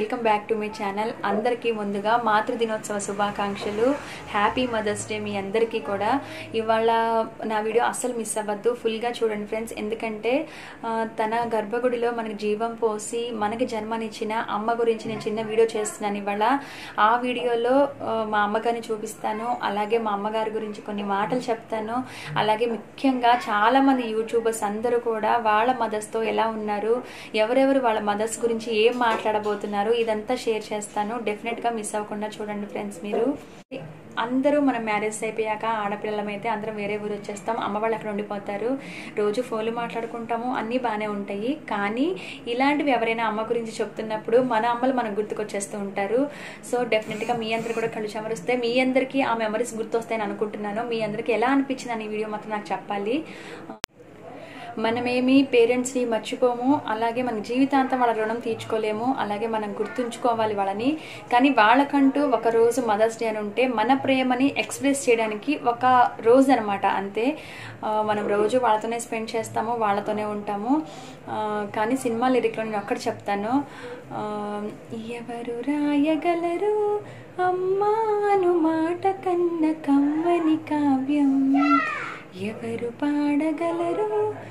welcome back to my channel అందరికీ ముందుగా మాతృ దినోత్సవ శుభాకాంక్షలు హ్యాపీ మదర్స్ డే మీ అందరికీ కూడా ఇవాళ నా వీడియో అస్సలు మిస్ అవ్వద్దు ఫుల్గా చూడండి ఫ్రెండ్స్ ఎందుకంటే ఆ, తన గర్భగుడిలో మనకి జీవం పోసి మనకి జన్మనిచ్చిన అమ్మ గురించి నేను చిన్న వీడియో చేస్తున్నాను ఇవాళ ఆ వీడియోలో ఆ, మా అమ్మగారిని చూపిస్తాను అలాగే మా అమ్మగారి గురించి కొన్ని మాటలు చెప్తాను అలాగే ముఖ్యంగా చాలా మంది యూట్యూబర్స్ అందరూ కూడా వాళ్ళ మదర్స్తో ఎలా ఉన్నారు ఎవరెవరు వాళ్ళ మదర్స్ గురించి ఏం మాట్లాడబోతున్నారు ఇదంతా షేర్ చేస్తాను డెఫినెట్గా మిస్ అవ్వకుండా చూడండి ఫ్రెండ్స్ మీరు అందరూ మనం మ్యారేజ్ అయిపోయాక ఆడపిల్లలమైతే అందరం వేరే ఊరు వచ్చేస్తాం అమ్మ వాళ్ళు అక్కడ ఉండిపోతారు రోజు ఫోన్లు మాట్లాడుకుంటాము అన్నీ బాగానే ఉంటాయి కానీ ఇలాంటివి ఎవరైనా అమ్మ గురించి చెప్తున్నప్పుడు మన అమ్మలు మనకు గుర్తుకొచ్చేస్తూ ఉంటారు సో డెఫినెట్గా మీ అందరు కూడా కళ్ళు చెమరిస్తే మీ అందరికీ ఆ మెమరీస్ గుర్తొస్తాయని అనుకుంటున్నాను మీ అందరికీ ఎలా అనిపించింది అని ఈ వీడియో మాత్రం నాకు చెప్పాలి మనమేమి పేరెంట్స్ని మర్చిపోము అలాగే మన జీవితాంతం వాళ్ళ రుణం తీర్చుకోలేము అలాగే మనం గుర్తుంచుకోవాలి వాళ్ళని కానీ వాళ్ళకంటూ ఒక రోజు మదర్స్ డే అని ఉంటే మన ప్రేమని ఎక్స్ప్రెస్ చేయడానికి ఒక రోజు అనమాట అంతే ఆ, మనం రోజు వాళ్ళతోనే స్పెండ్ చేస్తాము వాళ్ళతోనే ఉంటాము ఆ, కానీ సినిమా లిరిక్లో నేను ఒక్కటి చెప్తాను ఆ, ఎవరు రాయగలరు అమ్మాను మాట కన్న కమ్మని కావ్యం ఎవరు పాడగలరు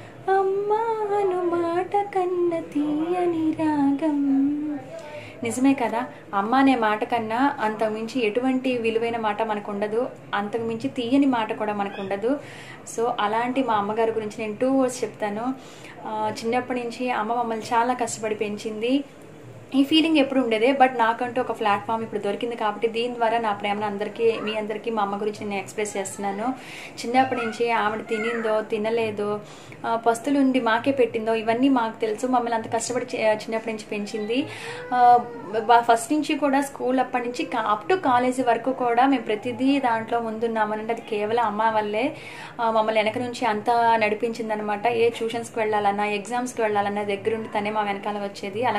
అమ్మాను మాట కన్న తీయని రాగం నిజమే కదా అమ్మ అనే మాట కన్నా అంతకుమించి ఎటువంటి విలువైన మాట మనకు ఉండదు అంతకుమించి తీయని మాట కూడా మనకు ఉండదు సో అలాంటి మా అమ్మగారి గురించి నేను టూ వర్డ్స్ చెప్తాను ఆ, చిన్నప్పటి నుంచి అమ్మ మమ్మల్ని చాలా కష్టపడి పెంచింది ఈ ఫీలింగ్ ఎప్పుడు ఉండేదే బట్ నాకంటూ ఒక ప్లాట్ఫామ్ ఇప్పుడు దొరికింది కాబట్టి దీని ద్వారా నా ప్రేమను అందరికీ మీ అందరికీ మా అమ్మ గురించి నేను ఎక్స్ప్రెస్ చేస్తున్నాను చిన్నప్పటి నుంచి ఆవిడ తినిందో తినలేదో ఆ, పస్తులుండి మాకే పెట్టిందో ఇవన్నీ మాకు తెలుసు మమ్మల్ని అంత కష్టపడి చి- చిన్నప్పటి నుంచి పెంచింది ఫస్ట్ నుంచి కూడా స్కూల్ అప్పటి నుంచి అప్ టు కాలేజీ వరకు కూడా మేము ప్రతిదీ దాంట్లో ముందున్నామనంటే అది కేవలం అమ్మ వల్లే ఆ, మమ్మల్ని వెనక నుంచి అంతా నడిపించింది అనమాట ఏ ట్యూషన్స్కి వెళ్ళాలన్నా ఎగ్జామ్స్కి వెళ్ళాలన్నా దగ్గరుండి తనే మా వెనకాల వచ్చేది అలా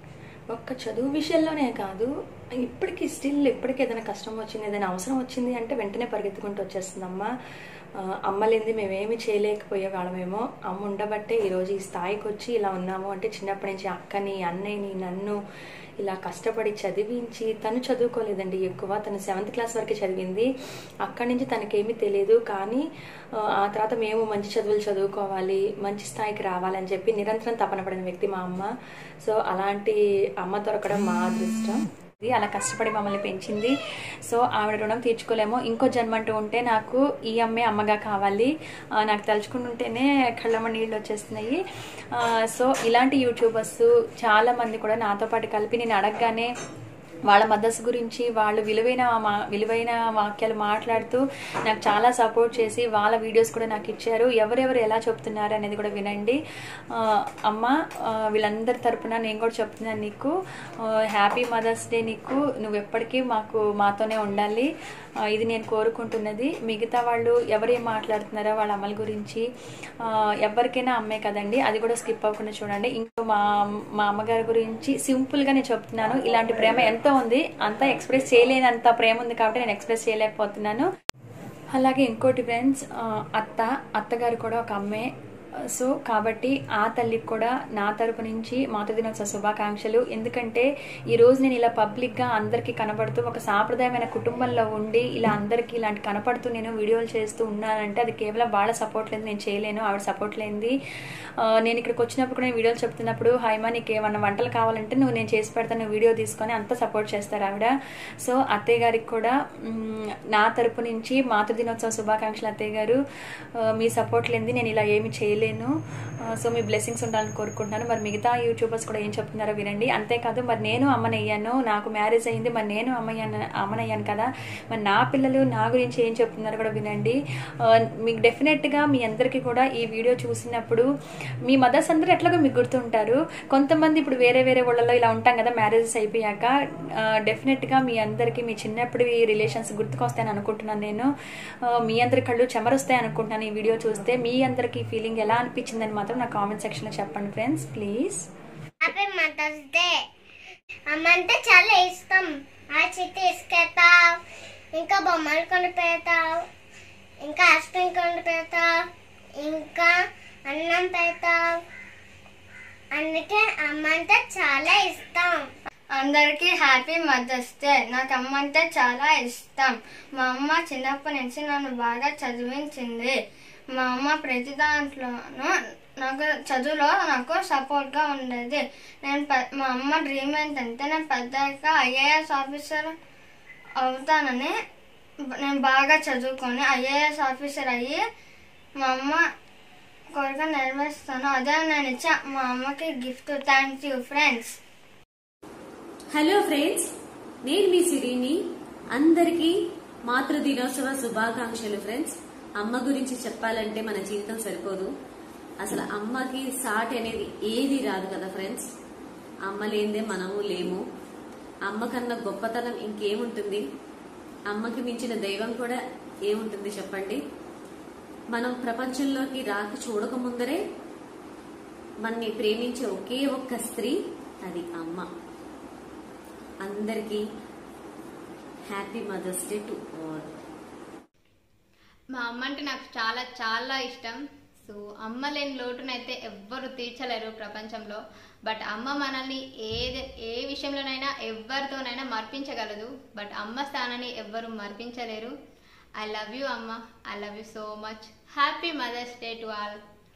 ఒక్క చదువు విషయంలోనే కాదు ఇప్పటికీ స్టిల్ ఇప్పటికీ ఏదైనా కష్టం వచ్చింది ఏదైనా అవసరం వచ్చింది అంటే వెంటనే పరిగెత్తుకుంటూ వచ్చేస్తుందమ్మా ఆ, అమ్మ లేనిది మేమేమి చేయలేకపోయే వాళ్ళమేమో అమ్మ ఉండబట్టే ఈరోజు ఈ స్థాయికి వచ్చి ఇలా ఉన్నాము అంటే చిన్నప్పటి నుంచి అక్కని అన్నయ్యని నన్ను ఇలా కష్టపడి చదివించి తను చదువుకోలేదండి ఎక్కువ తను సెవెంత్ క్లాస్ వరకు చదివింది అక్కడి నుంచి తనకేమీ తెలియదు కానీ ఆ, ఆ తర్వాత మేము మంచి చదువులు చదువుకోవాలి మంచి స్థాయికి రావాలని చెప్పి నిరంతరం తపన పడిన వ్యక్తి మా అమ్మ సో అలాంటి అమ్మ దొరకడం మా అదృష్టం ఇది అలా కష్టపడి మమ్మల్ని పెంచింది సో ఆవిడ రుణం తీర్చుకోలేము ఇంకో జన్మ అంటూ ఉంటే నాకు ఈ అమ్మే అమ్మగా కావాలి ఆ, నాకు తలుచుకుంటుంటేనే కళ్ళమ్మ నీళ్ళు వచ్చేస్తున్నాయి ఆ, సో ఇలాంటి యూట్యూబర్స్ చాలా మంది కూడా నాతో పాటు కలిపి నేను అడగగానే వాళ్ళ మదర్స్ గురించి వాళ్ళు విలువైన మా- విలువైన వాక్యాలు మాట్లాడుతూ నాకు చాలా సపోర్ట్ చేసి వాళ్ళ వీడియోస్ కూడా నాకు ఇచ్చారు ఎవరెవరు ఎలా చెప్తున్నారు అనేది కూడా వినండి ఆ, అమ్మ ఆ, వీళ్ళందరి తరపున నేను కూడా చెప్తున్నాను నీకు హ్యాపీ మదర్స్ డే నీకు నువ్వు ఎప్పటికీ మాకు మాతోనే ఉండాలి ఆ, ఇది నేను కోరుకుంటున్నది మిగతా వాళ్ళు ఎవరేం మాట్లాడుతున్నారో వాళ్ళ అమ్మల గురించి ఆ, ఎవరికైనా అమ్మే కదండి అది కూడా స్కిప్ అవ్వకుండా చూడండి ఇంకా మా మా అమ్మగారి గురించి సింపుల్గా నేను చెప్తున్నాను ఇలాంటి ప్రేమ ఎంతో ఉంది అంతా ఎక్స్ప్రెస్ చేయలేనంత ప్రేమ ఉంది కాబట్టి నేను ఎక్స్ప్రెస్ చేయలేకపోతున్నాను అలాగే ఇంకోటి ఫ్రెండ్స్ ఆ, అత్త అత్తగారు కూడా ఒక అమ్మే సో కాబట్టి ఆ తల్లికి కూడా నా తరపు నుంచి మాతృదినోత్సవ శుభాకాంక్షలు ఎందుకంటే ఈ రోజు నేను ఇలా పబ్లిక్గా అందరికీ కనపడుతూ ఒక సాంప్రదాయమైన కుటుంబంలో ఉండి ఇలా అందరికీ ఇలాంటి కనపడుతూ నేను వీడియోలు చేస్తూ ఉన్నానంటే అది కేవలం వాళ్ళ సపోర్ట్ లేదు నేను చేయలేను ఆవిడ సపోర్ట్ లేనిది ఆ, నేను ఇక్కడికి వచ్చినప్పుడు కూడా నేను వీడియోలు చెప్తున్నప్పుడు హైమా నీకు ఏమన్నా వంటలు కావాలంటే నువ్వు నేను చేసి పెడతాను నువ్వు వీడియో తీసుకొని అంత సపోర్ట్ చేస్తారు ఆవిడ సో అత్తయ్య గారికి కూడా మ్, నా తరపు నుంచి మాతృదినోత్సవ శుభాకాంక్షలు అత్తయ్య గారు ఆ, మీ సపోర్ట్ లేనిది నేను ఇలా ఏమి చేయలేను ఆ, సో మీ బ్లెస్సింగ్స్ ఉండాలని కోరుకుంటున్నాను మరి మిగతా యూట్యూబర్స్ కూడా ఏం చెప్తున్నారో వినండి అంతేకాదు మరి నేను అమ్మనయ్యాను నాకు మ్యారేజ్ అయింది మరి నేను అమ్మయ్యాను అమ్మనయ్యాను కదా మరి నా పిల్లలు నా గురించి ఏం చెప్తున్నారో కూడా వినండి ఆ, మీకు డెఫినెట్గా మీ అందరికీ కూడా ఈ వీడియో చూసినప్పుడు మీ మదర్స్ అందరూ ఎట్లాగో మీకు గుర్తుంటారు కొంతమంది ఇప్పుడు వేరే వేరే ఊళ్ళలో ఇలా ఉంటాం కదా మ్యారేజెస్ అయిపోయాక ఆ, డెఫినెట్గా మీ అందరికీ మీ చిన్నప్పుడు ఈ రిలేషన్స్ గుర్తుకొస్తాయని అనుకుంటున్నాను నేను ఆ, మీ అందరి కళ్ళు చెమరొస్తాయి అనుకుంటున్నాను ఈ వీడియో చూస్తే మీ అందరికి ఈ ఫీలింగ్ ఎలా అనిపించిందని మాత్రం నా కామెంట్ సెక్షన్లో చెప్పండి friends please happy mother's day అమ్మ అంటే చాలా ఇష్టం ఆ చిట్టి తీసుకెళ్తావు ఇంకా బొమ్మలు కొని పెడతావు ఇంకా ఐస్ క్రీమ్ కొని పెడతావు ఇంకా అన్నం పెడతావు అందుకే అమ్మ అంటే చాలా ఇష్టం అందరికీ హ్యాపీ మదర్స్ డే నాకు అమ్మ అంటే చాలా ఇష్టం మా అమ్మ చిన్నప్పటి నుంచి నన్ను బాగా చదివించింది మా అమ్మ ప్రతి దాంట్లోనూ నాకు చదువులో నాకు సపోర్ట్గా ఉండేది నేను పె- మా అమ్మ డ్రీమ్ ఏంటంటే నేను పెద్దగా ఐఏఎస్ ఆఫీసర్ అవుతానని నేను బాగా చదువుకొని ఐఏఎస్ ఆఫీసర్ అయ్యి మా అమ్మ కోరిక నెరవేరుస్తాను అదే నేను ఇచ్చా మా అమ్మకి gift thank you friends hello friends నేను మీ సిరిని అందరికీ మాతృ దినోత్సవ శుభాకాంక్షలు ఫ్రెండ్స్ అమ్మ గురించి చెప్పాలంటే మన జీవితం సరిపోదు అసలు అమ్మకి సాటి అనేది ఏది రాదు కదా ఫ్రెండ్స్ అమ్మ లేనిదే మనము లేము అమ్మ కన్నా గొప్పతనం ఇంకేముంటుంది అమ్మకి మించిన దైవం కూడా ఏముంటుంది చెప్పండి మనం ప్రపంచంలోకి రాక చూడక ముందరే మనని ప్రేమించే ఒకే ఒక్క స్త్రీ అది అమ్మ అందరికీ happy mother's day to all మా అమ్మ అంటే నాకు చాలా చాలా ఇష్టం సో అమ్మ లేని లోటునైతే ఎవ్వరు తీర్చలేరు ప్రపంచంలో బట్ అమ్మ మనల్ని ఏది ఏ విషయంలోనైనా ఎవరితోనైనా మర్పించగలదు బట్ అమ్మ స్థానాన్ని ఎవ్వరు మర్పించలేరు ఐ లవ్ యూ అమ్మ I love you so much happy mother's day to all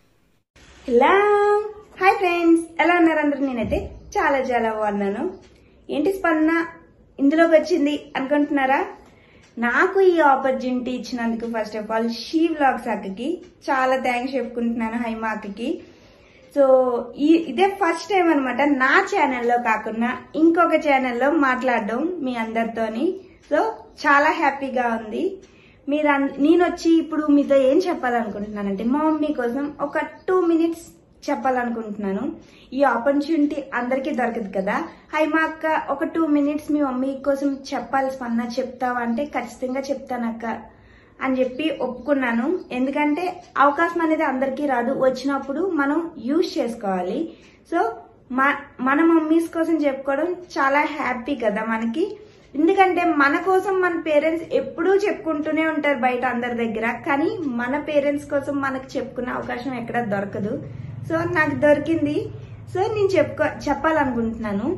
hello hi friends ఎలా ఉన్నారు అందరు నేనైతే చాలా చాలా బాగున్నాను ఏంటి స్పందన ఇందులోకి వచ్చింది అనుకుంటున్నారా నాకు ఈ ఆపర్చునిటీ ఇచ్చినందుకు first of all she vlogs అక్కకి చాలా థ్యాంక్స్ చెప్పుకుంటున్నాను హైమా అక్కకి సో ఈ ఇదే ఫస్ట్ టైం అనమాట నా ఛానల్లో కాకుండా ఇంకొక ఛానల్లో మాట్లాడడం మీ అందరితోని సో చాలా హ్యాపీగా ఉంది మీరు అన్- నేను వచ్చి ఇప్పుడు మీతో ఏం చెప్పాలనుకుంటున్నానంటే మా మమ్మీ కోసం ఒక టూ మినిట్స్ చెప్పాలనుకుంటున్నాను ఈ ఆపర్చునిటీ అందరికీ దొరకదు కదా హై మా అక్క ఒక టూ మినిట్స్ మీ మమ్మీ కోసం చెప్పాలి స్పందన చెప్తావా అంటే ఖచ్చితంగా చెప్తానక్క అని చెప్పి ఒప్పుకున్నాను ఎందుకంటే అవకాశం అనేది అందరికీ రాదు వచ్చినప్పుడు మనం యూజ్ చేసుకోవాలి సో మా- మన మమ్మీస్ కోసం చెప్పుకోవడం చాలా హ్యాపీ కదా మనకి ఎందుకంటే మన కోసం మన పేరెంట్స్ ఎప్పుడూ చెప్పుకుంటూనే ఉంటారు బయట అందరి దగ్గర కానీ మన పేరెంట్స్ కోసం మనకు చెప్పుకునే అవకాశం ఎక్కడ దొరకదు సో నాకు దొరికింది సో నేను చెప్పుకో చెప్పాలనుకుంటున్నాను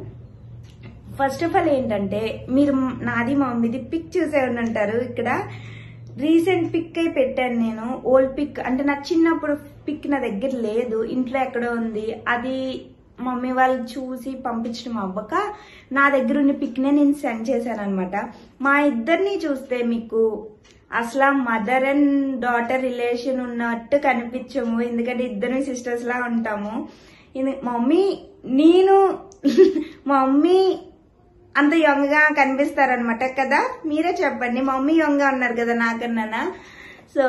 ఫస్ట్ ఆఫ్ ఆల్ ఏంటంటే మీరు నాది మా మమ్మీది పిక్ చూసే ఉండి ఉంటారు ఇక్కడ రీసెంట్ పిక్ అయి పెట్టాను నేను ఓల్డ్ పిక్ అంటే నా చిన్నప్పుడు పిక్ నా దగ్గర లేదు ఇంట్లో ఎక్కడో ఉంది అది మమ్మీ వాళ్ళు చూసి పంపించడం అవ్వక నా దగ్గర ఉన్న పిక్నే నేను సెండ్ చేశాను అనమాట మా ఇద్దరిని చూస్తే మీకు అసలు మదర్ అండ్ డాటర్ రిలేషన్ ఉన్నట్టు కనిపించము ఎందుకంటే ఇద్దరు సిస్టర్స్ లా ఉంటాము ఇది మమ్మీ నేను మా మమ్మీ అంత యంగ్ గా కనిపిస్తారనమాట కదా మీరే చెప్పండి మా మమ్మీ యంగ్ గా ఉన్నారు కదా నాకన్నా so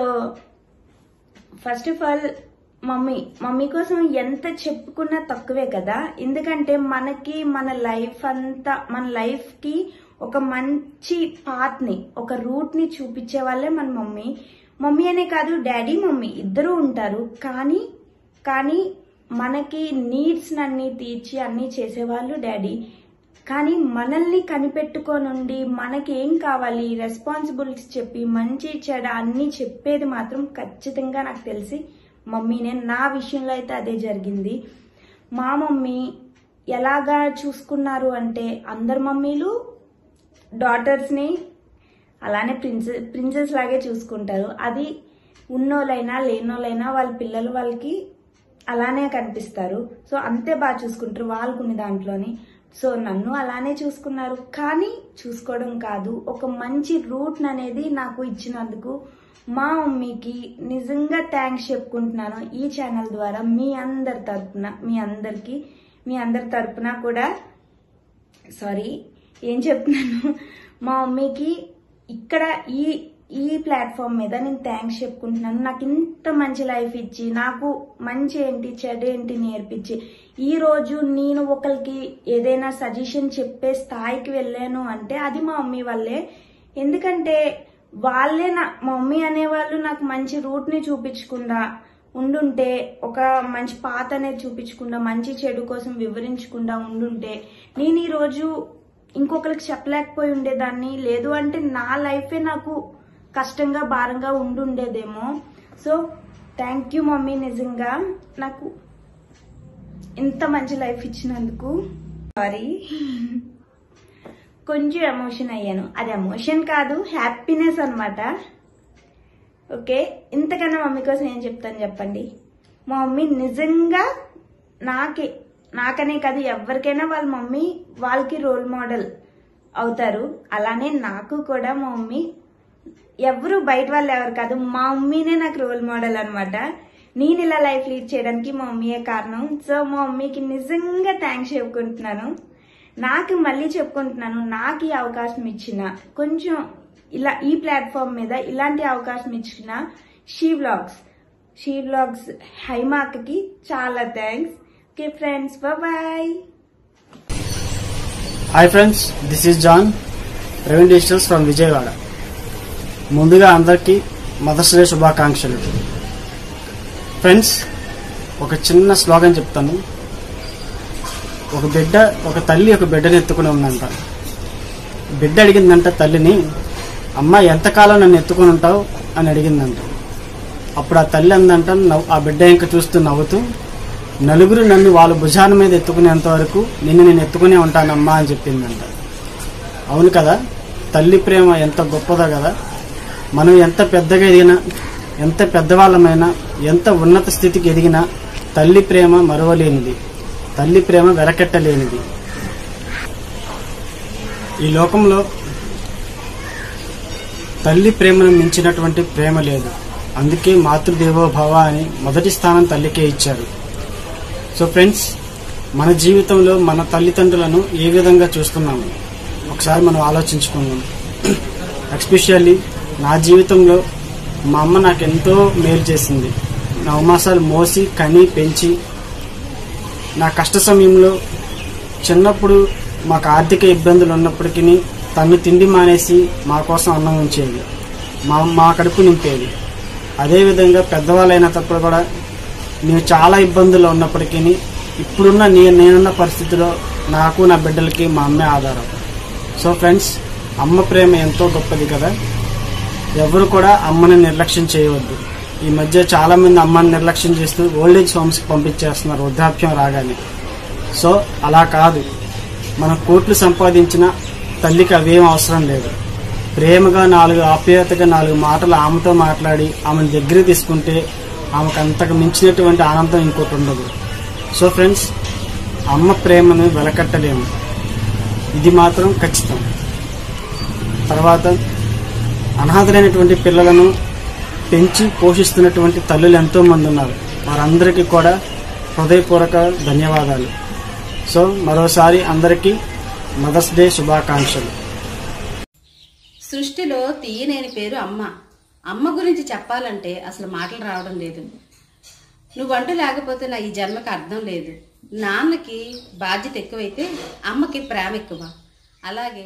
first of all mummy mummy కోసం ఎంత చెప్పుకున్నా తక్కువే కదా ఎందుకంటే మనకి మన లైఫ్ అంతా మన లైఫ్ కి ఒక మంచి పాత్ ని ఒక రూట్ ని చూపించే వాళ్ళే మన మమ్మీ మమ్మీ అనే కాదు డాడీ మమ్మీ ఇద్దరు ఉంటారు కానీ కానీ మనకి నీడ్స్ అన్ని తీర్చి అన్ని చేసేవాళ్ళు డాడీ కానీ మనల్ని కనిపెట్టుకోనుండి మనకి ఏం కావాలి రెస్పాన్సిబిలిటీస్ చెప్పి మంచి చెడ అన్ని చెప్పేది మాత్రం ఖచ్చితంగా నాకు తెలిసి మమ్మీనే నా విషయంలో అయితే అదే జరిగింది మా మమ్మీ ఎలాగా చూసుకున్నారు అంటే అందరు మమ్మీలు డాటర్స్ని అలానే ప్రిన్సెస్ ప్రిన్సెస్ లాగే చూసుకుంటారు అది ఉన్నోళ్ళైనా లేనోళ్ళైనా వాళ్ళ పిల్లలు వాళ్ళకి అలానే కనిపిస్తారు సో అంతే బాగా చూసుకుంటారు వాళ్ళకున్న దాంట్లోని సో నన్ను అలానే చూసుకున్నారు కానీ చూసుకోవడం కాదు ఒక మంచి రూట్ అనేది నాకు ఇచ్చినందుకు మా మమ్మీకి నిజంగా థ్యాంక్స్ చెప్పుకుంటున్నాను ఈ ఛానల్ ద్వారా మీ అందరి తరపున మీ అందరికి మీ అందరి తరపున కూడా సారీ ఏం చెప్తున్నాను మా మమ్మీకి ఇక్కడ ఈ ఈ ప్లాట్ఫామ్ మీద నేను థ్యాంక్స్ చెప్పుకుంటున్నాను నాకు ఇంత మంచి లైఫ్ ఇచ్చి నాకు మంచి ఏంటి చెడు ఏంటి నేర్పించి ఈ రోజు నేను ఒకరికి ఏదైనా సజెషన్ చెప్పే స్థాయికి వెళ్ళాను అంటే అది మా మమ్మీ వల్లే ఎందుకంటే వాళ్ళే నా మా మమ్మీ అనేవాళ్ళు నాకు మంచి రూట్ ని చూపించకుండా ఉండుంటే ఒక మంచి పాత అనేది చూపించకుండా మంచి చెడు కోసం వివరించకుండా ఉండుంటే నేను ఈ రోజు ఇంకొకరికి చెప్పలేకపోయి ఉండేదాన్ని లేదు అంటే నా లైఫే నాకు కష్టంగా భారంగా ఉండుండేదేమో సో థ్యాంక్ యూ మమ్మీ నిజంగా నాకు ఇంత మంచి లైఫ్ ఇచ్చినందుకు సారీ కొంచెం ఎమోషన్ అయ్యాను అది ఎమోషన్ కాదు హ్యాపీనెస్ అన్నమాట ఓకే ఇంతకన్నా మమ్మీ కోసం ఏం చెప్తాను చెప్పండి మా మమ్మీ నిజంగా నాకే నాకనే కాదు ఎవరికైనా వాళ్ళ మమ్మీ వాళ్ళకి రోల్ మోడల్ అవుతారు అలానే నాకు కూడా మా మమ్మీ ఎవరు బయట వాళ్ళు ఎవరు కాదు మా మమ్మీనే నాకు రోల్ మోడల్ అన్నమాట నేను ఇలా లైఫ్ లీడ్ చేయడానికి మా మమ్మీయే కారణం సో మా మమ్మీకి నిజంగా థ్యాంక్స్ చెప్పుకుంటున్నాను నాకు మళ్ళీ చెప్పుకుంటున్నాను నాకు ఈ అవకాశం ఇచ్చిన కొంచెం ఇలా ఈ ప్లాట్ఫామ్ మీద ఇలాంటి అవకాశం ఇచ్చిన షీ వ్లాగ్స్ షీ వ్లాగ్స్ హైమాకకి చాలా thanks okay friends bye hi friends this is John Praveen digitals from Vijayawada ముందుగా అందరికీ మదర్స్ డే శుభాకాంక్షలు ఫ్రెండ్స్ ఒక చిన్న స్లోగన్ చెప్తాను ఒక బిడ్డ ఒక తల్లి ఒక బిడ్డని ఎత్తుకుని ఉందంట బిడ్డ అడిగిందంట తల్లిని అమ్మ ఎంతకాలం నన్ను ఎత్తుకుని ఉంటావు అని అడిగిందంట అప్పుడు ఆ తల్లి అందంట నవ్వు ఆ బిడ్డ ఇంకా చూస్తూ నవ్వుతూ నలుగురు నన్ను వాళ్ళ భుజాన మీద ఎత్తుకునేంత వరకు నిన్ను నేను ఎత్తుకునే ఉంటానమ్మా అని చెప్పిందంట అవును కదా తల్లి ప్రేమ ఎంత గొప్పదో కదా మనం ఎంత పెద్దగా ఎదిగినా ఎంత పెద్దవాళ్ళమైనా ఎంత ఉన్నత స్థితికి ఎదిగినా తల్లి ప్రేమ మరవలేనిది తల్లి ప్రేమ వెలకెట్టలేనిది ఈ లోకంలో తల్లి ప్రేమను మించినటువంటి ప్రేమ లేదు అందుకే మాతృదేవో భవ అని మొదటి స్థానం తల్లికే ఇచ్చారు సో ఫ్రెండ్స్ మన జీవితంలో మన తల్లిదండ్రులను ఏ విధంగా చూస్తున్నాము ఒకసారి మనం ఆలోచించుకుందాం ఎస్పెషల్లీ నా జీవితంలో మా అమ్మ నాకు ఎంతో మేలు చేసింది నా ఉమాసాలు మోసి కని పెంచి నా కష్ట సమయంలో చిన్నప్పుడు మాకు ఆర్థిక ఇబ్బందులు ఉన్నప్పటికీ తను తిండి మానేసి మా కోసం అన్నం ఉంచేది మా మా కడుపు నింపేది అదేవిధంగా పెద్దవాళ్ళైనప్పుడు కూడా నేను చాలా ఇబ్బందుల్లో ఉన్నప్పటికీ ఇప్పుడున్న నే నేనున్న పరిస్థితిలో నాకు నా బిడ్డలకి మా అమ్మే ఆధారం సో ఫ్రెండ్స్ అమ్మ ప్రేమ ఎంతో గొప్పది కదా ఎవరు కూడా అమ్మని నిర్లక్ష్యం చేయవద్దు ఈ మధ్య చాలా మంది అమ్మని నిర్లక్ష్యం చేస్తూ ఓల్డేజ్ హోమ్స్కి పంపించేస్తున్నారు వృద్ధాప్యం రాగానే సో అలా కాదు మన కోట్లు సంపాదించిన తల్లికి అవేం అవసరం లేదు ప్రేమగా నాలుగు ఆప్యాయతగా నాలుగు మాటలు ఆమెతో మాట్లాడి ఆమెను దగ్గర తీసుకుంటే ఆమెకు అంతకు మించినటువంటి ఆనందం ఇంకోటి ఉండదు సో ఫ్రెండ్స్ అమ్మ ప్రేమను వెలకట్టలేము ఇది మాత్రం ఖచ్చితం తర్వాత అనాథలైనటువంటి పిల్లలను పెంచి పోషిస్తున్నటువంటి తల్లులు ఎంతో మంది ఉన్నారు వారందరికీ కూడా హృదయపూర్వక ధన్యవాదాలు సో మరోసారి అందరికీ మదర్స్ డే శుభాకాంక్షలు సృష్టిలో తీయనేని పేరు అమ్మ అమ్మ గురించి చెప్పాలంటే అసలు మాటలు రావడం లేదు నువ్వంటూ లేకపోతే నా ఈ జన్మకి అర్థం లేదు నాన్నకి బాధ్యత ఎక్కువైతే అమ్మకి ప్రేమ ఎక్కువ అలాగే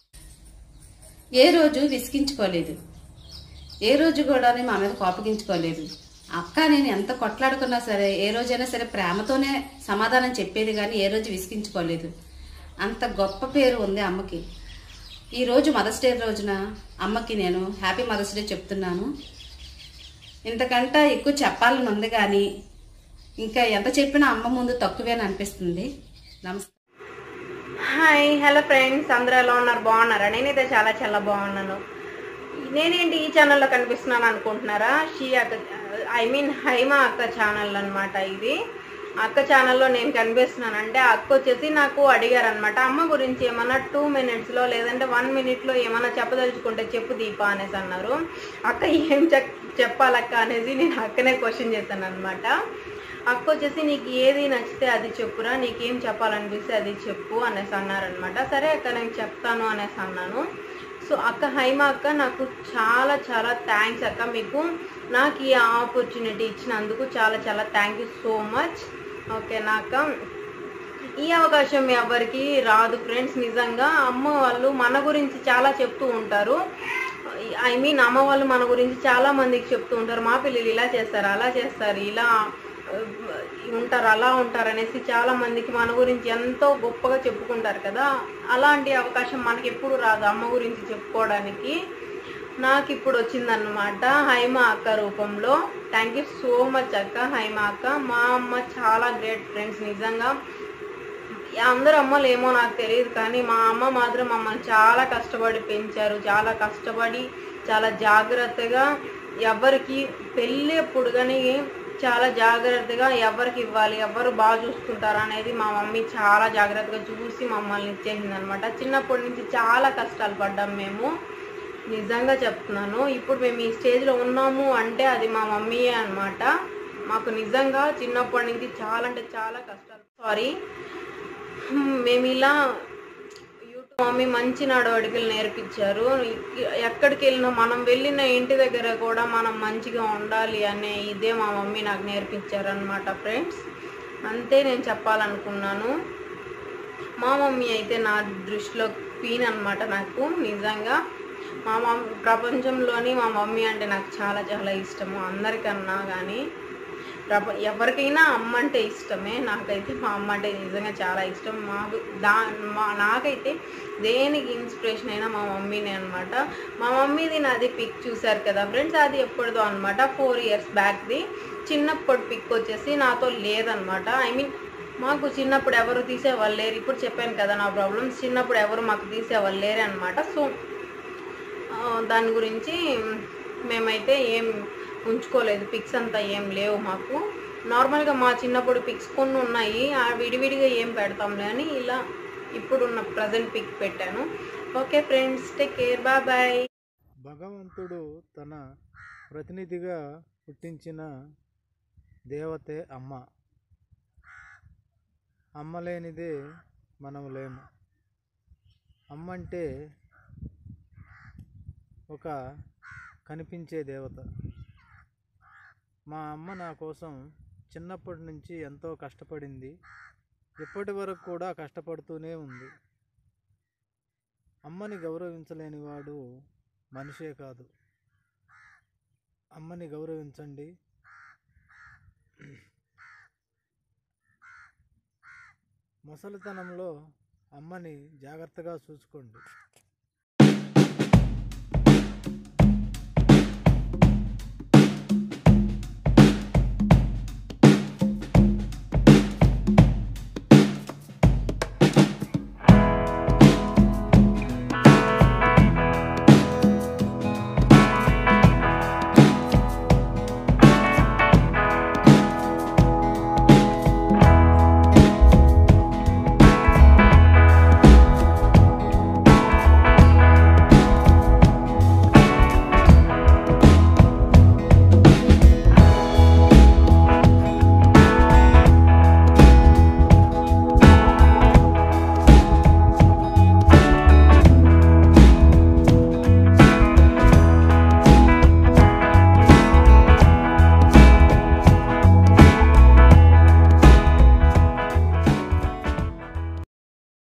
ఏ రోజు విసిగించుకోలేదు ఏ రోజు కూడా మా మీద కోపగించుకోలేదు అక్క నేను ఎంత కొట్లాడుకున్నా సరే ఏ రోజైనా సరే ప్రేమతోనే సమాధానం చెప్పేది కానీ ఏ రోజు విసిగించుకోలేదు అంత గొప్ప పేరు ఉంది అమ్మకి ఈ రోజు మదర్స్ డే రోజున అమ్మకి నేను హ్యాపీ మదర్స్ డే చెప్తున్నాను ఇంతకంటే ఎక్కువ చెప్పాలని ఉంది కానీ ఇంకా ఎంత చెప్పినా అమ్మ ముందు తక్కువేని అనిపిస్తుంది నమస్తే హాయ్ హలో ఫ్రెండ్స్ అందరూ ఎలా ఉన్నారు బాగున్నారా నేనైతే చాలా చాలా బాగున్నాను నేనేంటి ఈ ఛానల్లో కనిపిస్తున్నాను అనుకుంటున్నారా షీ అక్క ఐ మీన్ హైమా అక్క ఛానల్ అన్నమాట ఇది అక్క ఛానల్లో నేను కనిపిస్తున్నాను అంటే అక్క వచ్చేసి నాకు అడిగారు అనమాట అమ్మ గురించి ఏమన్నా టూ మినిట్స్లో లేదంటే వన్ మినిట్లో ఏమన్నా చెప్పదలుచుకుంటే చెప్పు దీప అనేసి అన్నారు అక్క ఏం చెప్ చెప్పాలక్క అనేసి నేను అక్కనే క్వశ్చన్ చేశాను అనమాట అక్క వచ్చేసి నీకు ఏది నచ్చితే అది చెప్పురా నీకేం చెప్పాలనిపిస్తే అది చెప్పు అనేసి అన్నారనమాట సరే అక్క నేను చెప్తాను అనేసి అన్నాను సో అక్క హైమా అక్క నాకు చాలా చాలా థ్యాంక్స్ అక్క మీకు నాకు ఈ ఆపర్చునిటీ ఇచ్చినందుకు చాలా చాలా థ్యాంక్ యూ సో మచ్ ఓకేనా అక్క ఈ అవకాశం ఎవరికి రాదు ఫ్రెండ్స్ నిజంగా అమ్మ వాళ్ళు మన గురించి చాలా చెప్తూ ఉంటారు ఐ మీన్ అమ్మ వాళ్ళు మన గురించి చాలా మందికి చెప్తూ ఉంటారు మా పిల్లలు ఇలా చేస్తారు అలా చేస్తారు ఇలా ఆ, ఉంటారు అలా ఉంటారు అనేసి చాలా మందికి మన గురించి ఎంతో గొప్పగా చెప్పుకుంటారు కదా అలాంటి అవకాశం మనకి ఎప్పుడు రాదు అమ్మ గురించి చెప్పుకోవడానికి నాకు ఇప్పుడు వచ్చిందన్నమాట హైమా అక్క రూపంలో థ్యాంక్ యూ సో మచ్ అక్క హైమా అక్క మా అమ్మ చాలా గ్రేట్ ఫ్రెండ్స్ నిజంగా అందరు అమ్మలు ఏమో నాకు తెలియదు కానీ మా అమ్మ మాత్రం మమ్మల్ని చాలా కష్టపడి పెంచారు చాలా కష్టపడి చాలా జాగ్రత్తగా ఎవరికి పెళ్ళి అప్పుడు కానీ చాలా జాగ్రత్తగా ఎవరికి ఇవ్వాలి ఎవరు బాగా చూసుకుంటారు అనేది మా మమ్మీ చాలా జాగ్రత్తగా చూసి మమ్మల్ని ఇచ్చేసింది అనమాట చిన్నప్పటి నుంచి చాలా కష్టాలు పడ్డాం మేము నిజంగా చెప్తున్నాను ఇప్పుడు మేము ఈ స్టేజ్లో ఉన్నాము అంటే అది మా మమ్మీయే అన్నమాట మాకు నిజంగా చిన్నప్పటి నుంచి చాలా అంటే చాలా కష్టాలు సారీ మేము ఇలా యూట్యూబ్ మమ్మీ మంచి నడవడికలు నేర్పించారు ఇక్- ఎక్కడికి వెళ్ళినా మనం వెళ్ళిన ఇంటి దగ్గర కూడా మనం మంచిగా ఉండాలి అనే ఇదే మా మమ్మీ నాకు నేర్పించారు అనమాట ఫ్రెండ్స్ అంతే నేను చెప్పాలనుకున్నాను మా మమ్మీ అయితే నా దృష్టిలో క్వీన్ అనమాట నాకు నిజంగా మా మమ్మీ ప్రపంచంలోని మా మమ్మీ అంటే నాకు చాలా చాలా ఇష్టము అందరికన్నా కానీ ప్రప ఎవరికైనా అమ్మ అంటే ఇష్టమే నాకైతే మా అమ్మ అంటే నిజంగా చాలా ఇష్టం మాకు దా మా నాకైతే దేనికి ఇన్స్పిరేషన్ అయినా మా మమ్మీనే అనమాట మా మమ్మీది నాది పిక్ చూశారు కదా ఫ్రెండ్స్ అది ఎప్పుడుదో అనమాట ఫోర్ ఇయర్స్ బ్యాక్ది చిన్నప్పుడు పిక్ వచ్చేసి నాతో లేదనమాట ఐ మీన్ మాకు చిన్నప్పుడు ఎవరు తీసేవాళ్ళు లేరు ఇప్పుడు చెప్పాను కదా నా ప్రాబ్లమ్స్ చిన్నప్పుడు ఎవరు మాకు తీసేవాళ్ళు లేరు అనమాట సో ఆ, దాని గురించి మేమైతే ఏం ఉంచుకోలేదు పిక్స్ అంతా ఏం లేవు మాకు నార్మల్గా మా చిన్నప్పుడు పిక్స్ కొన్ని ఉన్నాయి ఆ విడివిడిగా ఏం పెడతాంలే అని ఇలా ఇప్పుడున్న ప్రజెంట్ పిక్ పెట్టాను okay friends take care bye bye భగవంతుడు తన ప్రతినిధిగా పుట్టించిన దేవతే అమ్మ అమ్మ లేనిదే మనం లేము అమ్మ అంటే ఒక కనిపించే దేవత మా అమ్మ నా కోసం చిన్నప్పటి నుంచి ఎంతో కష్టపడింది ఇప్పటి వరకు కూడా కష్టపడుతూనే ఉంది అమ్మని గౌరవించలేని వాడు మనిషే కాదు అమ్మని గౌరవించండి ముసలితనంలో అమ్మని జాగ్రత్తగా చూసుకోండి